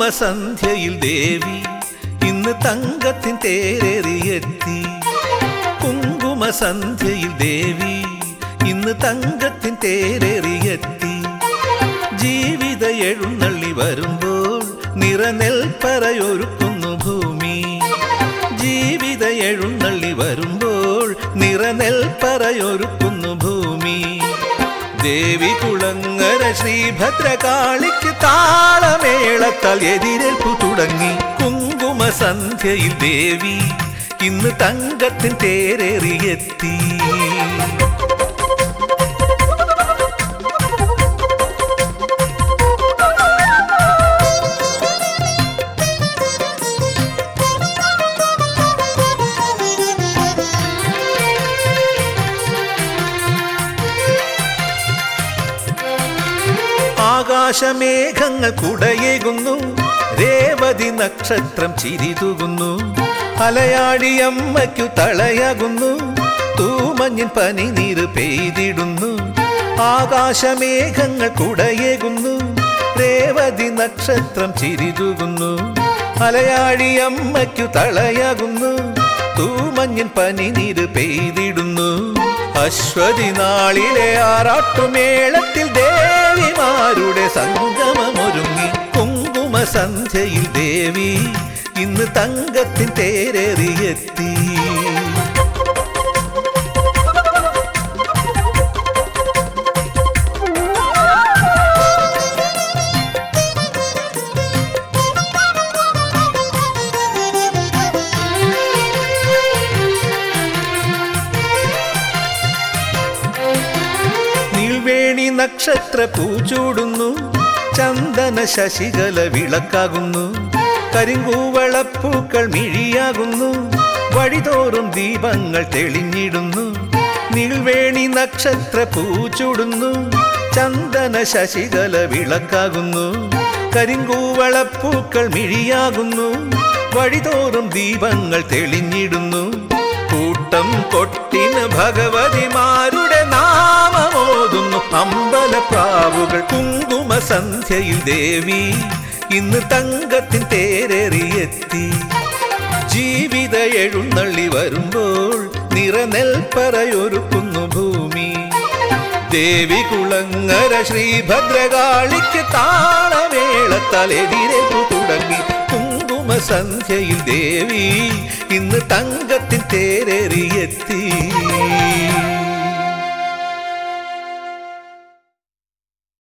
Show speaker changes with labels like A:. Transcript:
A: കുങ്കുമസന്ധ്യയിൽ ദേവി ഇന്ന് തങ്കത്തിൻ തേരേറിയെത്തി കുങ്കുമസന്ധ്യയിൽ ദേവി ഇന്ന് തങ്കത്തിൻ തേരേറിയെത്തി ജീവിത എഴുന്നള്ളി വരുമ്പോൾ നിറനെൽപ്പറയൊരുക്കുന്നു ഭൂമി ജീവിത എഴുന്നള്ളി വരുമ്പോൾ നിറനെൽപ്പറയൊരുക്കുന്നു ഭൂമി ദേവി കുളങ്ങര ശ്രീഭദ്രകാളിക്ക് താളമേളത്താൽ എതിരേൽപ്പു തുടങ്ങി കുങ്കുമസന്ധ്യയിൽ ദേവി ഇന്ന് തങ്കത്തിൻ തേരേറിയെത്തി ആകാശമേഘങ്ങൾ കുടയേകുന്നു രേവതി നക്ഷത്രം ചിരിതുകുന്നു അലയാടിയമ്മയ്ക്കു തളയാകുന്നു തൂമഞ്ഞിൻ പനിനീര് പെയ്തിടുന്നു ആകാശമേഘങ്ങൾ കുടയേകുന്നു രേവതി നക്ഷത്രം ചിരിതുകുന്നു അലയാടിയമ്മയ്ക്കു തളയാകുന്നു തൂമഞ്ഞിൻ പനിനീര് പെയ്തിടുന്നു അശ്വതി നാളിലെ ആറാട്ടുമേളത്തിൽ ദേവിമാരുടെ സംഗമമൊരുങ്ങി കുങ്കുമ സന്ധ്യയിൽ ദേവി ഇന്ന് തങ്കത്തിൻ തേരേറിയെത്തി നീൾവേണി നക്ഷത്ര പൂച്ചൂടുന്നു ചന്ദന ശശികല വിളക്കാകുന്നു കരിങ്കൂവളപ്പൂക്കൾ മിഴിയാകുന്നു വഴിതോറും ദീപങ്ങൾ തെളിഞ്ഞിടുന്നു നീൾവേണി നക്ഷത്ര പൂച്ചൂടുന്നു ചന്ദന ശശികല വിളക്കാകുന്നു കരിങ്കൂവളപ്പൂക്കൾ മിഴിയാകുന്നു വഴിതോറും ദീപങ്ങൾ തെളിഞ്ഞിടുന്നു കൂട്ടം കൊട്ടിന് ഭഗവതിമാരുടെ നാമമോതുന്നു അമ്പലപ്രാവുകൾ കുങ്കുമ സന്ധ്യയിൽ ദേവി ഇന്ന് തങ്കത്തിൻ തേരേറിയെത്തി ജീവിത എഴുന്നള്ളി വരുമ്പോൾ നിറനെൽപ്പറയൊരുക്കുന്നു ഭൂമി ദേവി കുളങ്ങര ശ്രീഭദ്രകാളിക്ക് താളമേളത്താൽ എതിരേറ്റു തുടങ്ങി കുങ്കുമ സന്ധ്യയിൽ ദേവി ഇന്ന് തങ്കത്തിൻ തേരേറിയെത്തി